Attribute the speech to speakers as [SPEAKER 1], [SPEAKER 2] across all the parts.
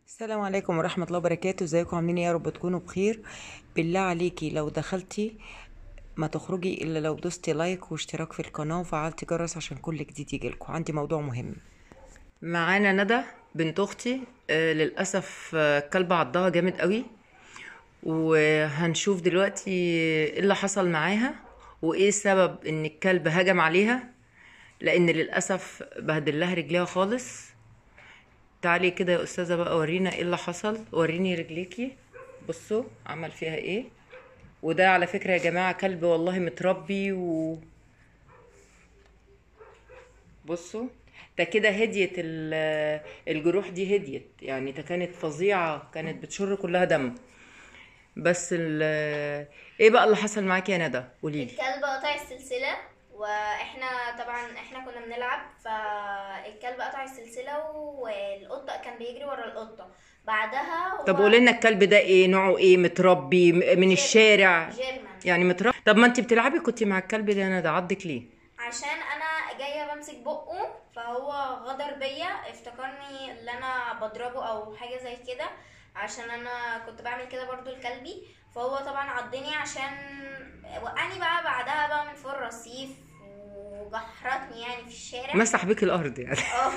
[SPEAKER 1] السلام عليكم ورحمة الله وبركاته ازيكم عاملين ايه يا رب تكونوا بخير بالله عليكي لو دخلتي ما تخرجي الا لو دوستي لايك واشتراك في القناة وفعلتي جرس عشان كل جديد يجيلكوا عندي موضوع مهم معانا ندى بنت اختي آه للاسف آه كلبة عضها جامد قوي وهنشوف دلوقتي ايه اللي حصل معاها وايه سبب ان الكلب هجم عليها لان للاسف بهدل لها رجليها خالص تعالي كده يا استاذه بقى ورينا ايه اللي حصل وريني رجليكي بصوا عمل فيها ايه وده على فكره يا جماعه كلب والله متربي و بصوا ده كده هديت ال- الجروح دي هديت يعني ده كانت فظيعه كانت بتشر كلها دم بس ال ايه بقى اللي حصل معاكي يا ندى قولي لي
[SPEAKER 2] الكلب قطع السلسلة واحنا طبعا احنا كنا بنلعب فالكلب قطع السلسلة والقطة كان بيجري ورا القطة بعدها هو
[SPEAKER 1] طب قولي لنا الكلب ده ايه نوعه ايه متربي م- من الشارع
[SPEAKER 2] جيرمان
[SPEAKER 1] يعني متربي طب ما انت بتلعبي كنت مع الكلب ده يا ندى عضك ليه
[SPEAKER 2] عشان انا جايه بمسك بقه فهو غدر بيا افتكرني ان انا بضربه او حاجه زي كده عشان انا كنت بعمل كده برضو لكلبي فهو طبعا عضني عشان وقعني بقى بعدها بقى من فوق الرصيف وجحرتني يعني في الشارع
[SPEAKER 1] مسح بيك الارض يعني
[SPEAKER 2] اه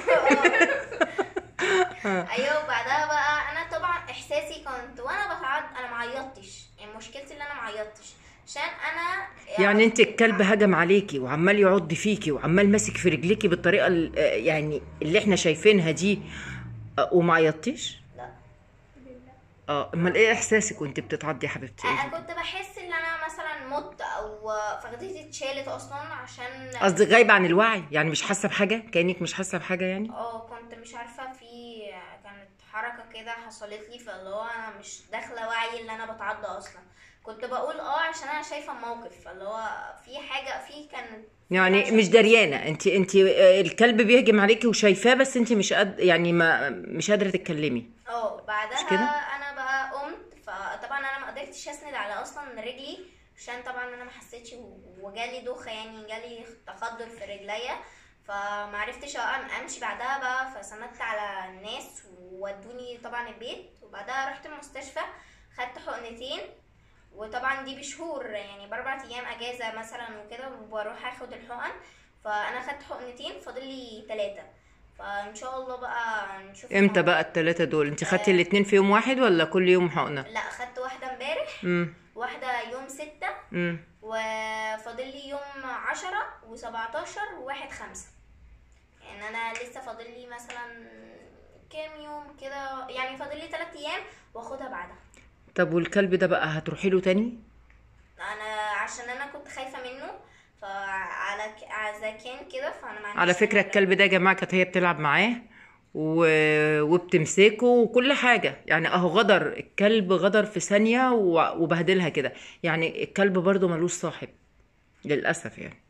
[SPEAKER 2] ايوه وبعدها بقى انا طبعا احساسي كنت وانا بتعض انا ما عيطتش يعني مشكلتي ان انا ما عيطتش عشان انا
[SPEAKER 1] يعني انت الكلب هجم عليكي وعمال يعض فيكي وعمال ماسك في رجليكي بالطريقه ال- آه يعني اللي احنا شايفينها دي آه، وما عيطتيش
[SPEAKER 2] لا
[SPEAKER 1] اه امال ايه احساسك وانت بتتعضي يا حبيبتي
[SPEAKER 2] انا كنت بحس ان انا مثلا مت او فخدتي اتشالت اصلا عشان
[SPEAKER 1] قصدي غايبه عن الوعي يعني مش حاسه بحاجه كانك مش حاسه بحاجه يعني
[SPEAKER 2] اه كنت مش عارفه في كانت حركه كده حصلت لي فاللي هو انا مش داخله وعي اللي انا بتعضى اصلا كنت بقول اه عشان انا شايفه الموقف فاللي هو في حاجه في كانت
[SPEAKER 1] يعني مش دريانه انت انت آه، الكلب بيهجم عليكي وشايفاه بس انت مش قد يعني ما مش قادره تتكلمي
[SPEAKER 2] اه بعدها
[SPEAKER 1] كده؟
[SPEAKER 2] انا بقى قمت فطبعا انا ما قدرتش اسند على اصلا رجلي عشان طبعا انا ما حسيتش و- وجالي دوخه يعني جالي تخدر في رجليا فما عرفتش أم- امشي بعدها بقى فسندت على الناس وودوني طبعا البيت وبعدها رحت المستشفى خدت حقنتين وطبعا دي بشهور يعني باربع ايام اجازه مثلا وكده وبروح اخد الحقن فانا خدت حقنتين فاضل لي ثلاثه فان شاء الله بقى نشوف
[SPEAKER 1] امتى
[SPEAKER 2] الموضوع.
[SPEAKER 1] بقى الثلاثه دول انت خدتي الاتنين في يوم واحد ولا كل يوم حقنه
[SPEAKER 2] لا خدت واحدة امبارح
[SPEAKER 1] امم
[SPEAKER 2] واحدة يوم ستة
[SPEAKER 1] امم
[SPEAKER 2] وفاضل لي يوم عشرة وسبعتاشر وواحد خمسة يعني أنا لسه فاضل لي مثلا كام يوم كده يعني فاضل لي تلات أيام واخدها بعدها
[SPEAKER 1] طب والكلب ده بقى هتروحي له تاني
[SPEAKER 2] أنا عشان أنا كنت خايفة منه فعلى ك... على كان كده فأنا ما عنديش
[SPEAKER 1] على فكرة
[SPEAKER 2] مانع.
[SPEAKER 1] الكلب ده يا جماعة كانت هي بتلعب معاه و... وبتمسكه وكل حاجة يعني اهو غدر الكلب غدر في ثانية و... وبهدلها كده يعني الكلب برضو ملوش صاحب للأسف يعني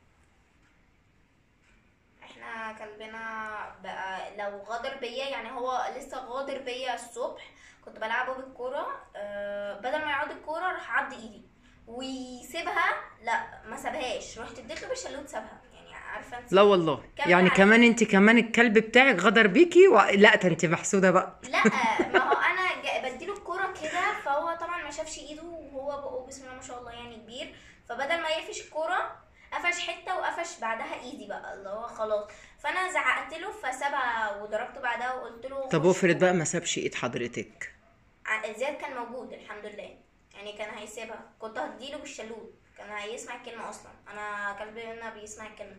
[SPEAKER 2] احنا كلبنا بقى لو غادر بيا يعني هو لسه غادر بيا الصبح كنت بلعبه بالكوره آه بدل ما يعض الكوره راح عض ايدي ويسيبها لا ما سابهاش رحت اديت له بالشالوت سابها يعني عارفه انت
[SPEAKER 1] لا والله
[SPEAKER 2] كمل
[SPEAKER 1] يعني
[SPEAKER 2] عليك.
[SPEAKER 1] كمان انت كمان الكلب بتاعك غدر بيكي و... لا ده انت محسودة بقى
[SPEAKER 2] لا ما هو انا جا- بديله الكوره كده فهو طبعا ما شافش ايده وهو بقه بسم الله ما شاء الله يعني كبير فبدل ما يقفش الكوره قفش حته وقفش بعدها ايدي بقى اللي هو خلاص فانا زعقت له فسابها وضربته بعدها وقلت له
[SPEAKER 1] طب
[SPEAKER 2] خش.
[SPEAKER 1] افرض بقى ما سابش ايد حضرتك
[SPEAKER 2] ع- زياد كان موجود الحمد لله يعني كان هيسيبها كنت هديله بالشلوت كان هيسمع الكلمه اصلا انا كلبي هنا بيسمع الكلمه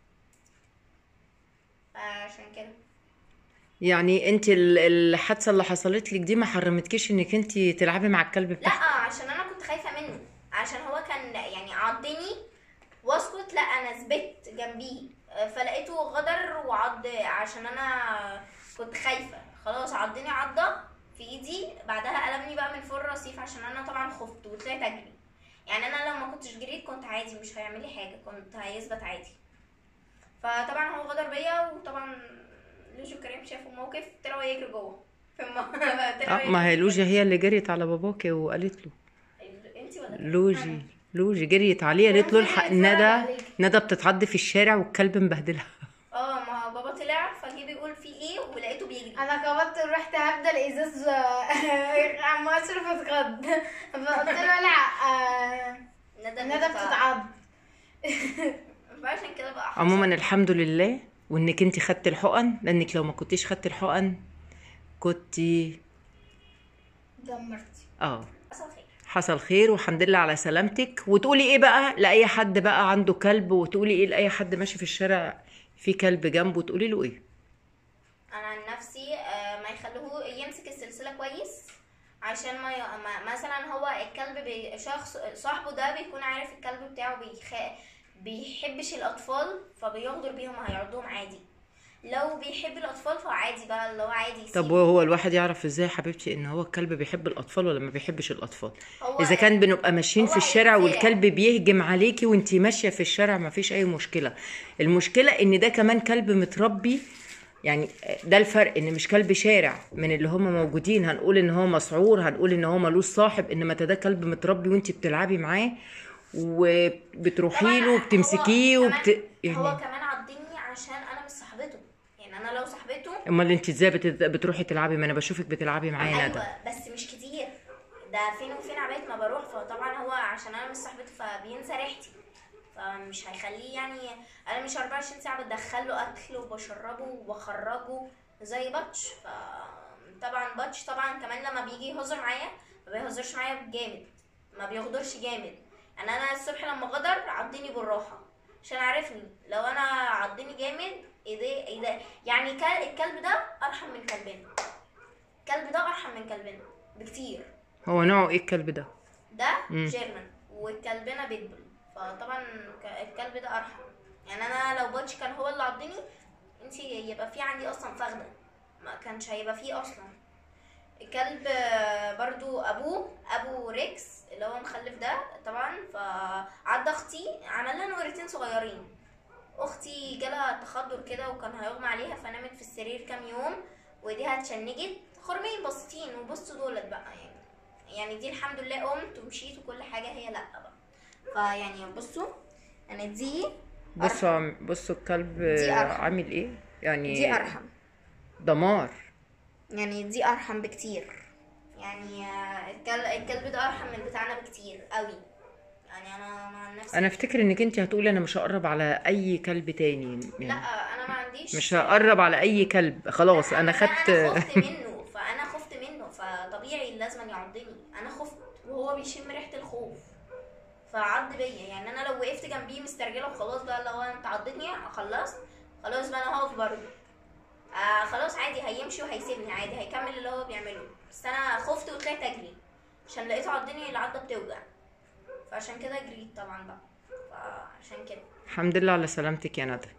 [SPEAKER 2] فعشان كده
[SPEAKER 1] يعني انت ال- الحادثة اللي حصلت لك دي ما حرمتكيش انك انت تلعبي مع الكلب
[SPEAKER 2] لا
[SPEAKER 1] بتاعك
[SPEAKER 2] عشان انا كنت خايفه منه عشان هو كان يعني عضني واسكت لا انا ثبت جنبيه آه، فلقيته غدر وعض عشان انا كنت خايفه خلاص عضني عضه في ايدي بعدها قلبني بقى من فوق الرصيف عشان انا طبعا خفت وطلعت اجري يعني انا لو ما كنتش جريت كنت عادي مش هيعمل لي حاجه كنت هيثبت عادي فطبعا هو غدر بيا وطبعا لوجو كريم شافوا الموقف طلعوا يجري جوه في الم... طلعوا
[SPEAKER 1] اه ما هي لوجيا هي اللي جريت على باباكي وقالت له
[SPEAKER 2] انت ولا
[SPEAKER 1] لوجي لوجي جريت عليه قالت له الحق ندى ندى بتتعض في الشارع والكلب مبهدلها
[SPEAKER 2] اه ما بابا طلع فجه بيقول في ايه ولقيته بيجري
[SPEAKER 3] انا خبطت ورحت هبدا الازاز عم اشرف اتخض فقلت له لا آه،
[SPEAKER 2] ندى
[SPEAKER 3] ندى
[SPEAKER 2] بتتعب.
[SPEAKER 3] بتتعض
[SPEAKER 2] فعشان كده بقى حصل.
[SPEAKER 1] عموما الحمد لله وانك انت خدت الحقن لانك لو ما كنتيش خدت الحقن كنتي
[SPEAKER 3] دمرتي
[SPEAKER 1] اه
[SPEAKER 2] حصل خير
[SPEAKER 1] حصل خير والحمد لله على سلامتك وتقولي ايه بقى لاي حد بقى عنده كلب وتقولي ايه لاي حد ماشي في الشارع في كلب جنبه تقولي له ايه
[SPEAKER 2] انا عن نفسي آه، ما يخلوه يمسك السلسله كويس عشان ما, ي... ما مثلا هو الكلب بي... شخص صاحبه ده بيكون عارف الكلب بتاعه بيخ... بيحبش الاطفال فبيغدر بيهم هيعضهم عادي لو بيحب الاطفال فعادي بقى اللي هو عادي يسيب.
[SPEAKER 1] طب وهو الواحد يعرف ازاي يا حبيبتي ان هو الكلب بيحب الاطفال ولا ما بيحبش الاطفال
[SPEAKER 2] هو
[SPEAKER 1] اذا كان بنبقى ماشيين
[SPEAKER 2] هو
[SPEAKER 1] في الشارع
[SPEAKER 2] هيتزرع.
[SPEAKER 1] والكلب بيهجم عليكي وانتي ماشيه في الشارع ما فيش اي مشكله المشكله ان ده كمان كلب متربي يعني ده الفرق ان مش كلب شارع من اللي هم موجودين هنقول ان هو مسعور هنقول ان هو ملوش صاحب انما ده كلب متربي وانتي بتلعبي معاه وبتروحي
[SPEAKER 2] طبعاً
[SPEAKER 1] له وبتمسكيه
[SPEAKER 2] هو
[SPEAKER 1] وبت...
[SPEAKER 2] كمان هو
[SPEAKER 1] يعني
[SPEAKER 2] كمان عضني عشان انا مش صاحبته يعني انا لو صاحبته
[SPEAKER 1] امال انت ازاي بت... بتروحي تلعبي ما انا بشوفك بتلعبي معايا ندى
[SPEAKER 2] ايوه بس مش كتير ده فين وفين عباية ما بروح فطبعا هو عشان انا مش صاحبته فبينسى ريحتي فمش هيخليه يعني انا مش 24 ساعه بدخله اكل وبشربه وبخرجه زي باتش فطبعا باتش طبعا كمان لما بيجي يهزر معايا ما بيهزرش معايا جامد ما بيغدرش جامد يعني انا الصبح لما غدر عضني بالراحه عشان عارفني لو انا عضني جامد ايه ده ايه ده يعني كل- الكلب ده ارحم من كلبنا الكلب ده ارحم من كلبنا بكتير
[SPEAKER 1] هو نوعه ايه الكلب ده
[SPEAKER 2] ده
[SPEAKER 1] مم.
[SPEAKER 2] جيرمان وكلبنا بيتبول فطبعا ك- الكلب ده ارحم يعني انا لو باتش كان هو اللي عضني انت يبقى في عندي اصلا فخده ما كانش هيبقى فيه اصلا الكلب آه، برضو ابوه ابو ريكس اللي هو مخلف ده طبعا فعض اختي عمل لها نورتين صغيرين اختي جالها تخدر كده وكان هيغمى عليها فنامت في السرير كام يوم وايديها اتشنجت خرمين بسيطين وبصوا دولت بقى يعني يعني دي الحمد لله قمت ومشيت وكل حاجه هي لا بقى فيعني بصوا انا دي
[SPEAKER 1] بصوا عم- بصوا الكلب
[SPEAKER 2] دي أرحم.
[SPEAKER 1] عامل ايه يعني
[SPEAKER 2] دي ارحم
[SPEAKER 1] دمار
[SPEAKER 2] يعني دي ارحم بكتير يعني آه، الكلب, الكلب ده ارحم من بتاعنا بكتير قوي يعني انا مع نفسي
[SPEAKER 1] انا افتكر انك انت هتقولي انا مش هقرب على اي كلب تاني
[SPEAKER 2] لا
[SPEAKER 1] يعني
[SPEAKER 2] انا ما عنديش
[SPEAKER 1] مش هقرب على اي كلب خلاص انا
[SPEAKER 2] انا
[SPEAKER 1] خدت
[SPEAKER 2] خفت منه فانا خفت منه فطبيعي لازم يعضني انا خفت وهو بيشم ريحه الخوف فعض بيا يعني انا لو وقفت جنبيه مسترجله وخلاص بقى لو انت عضتني خلصت خلاص بقى انا هقف برضه آه خلاص عادي هيمشي وهيسيبني عادي هيكمل اللي هو بيعمله بس انا خفت وطلعت اجري عشان لقيته عضني العضه بتوجع فعشان كده جريت طبعا بقى فعشان كده
[SPEAKER 1] الحمد لله على سلامتك يا ندى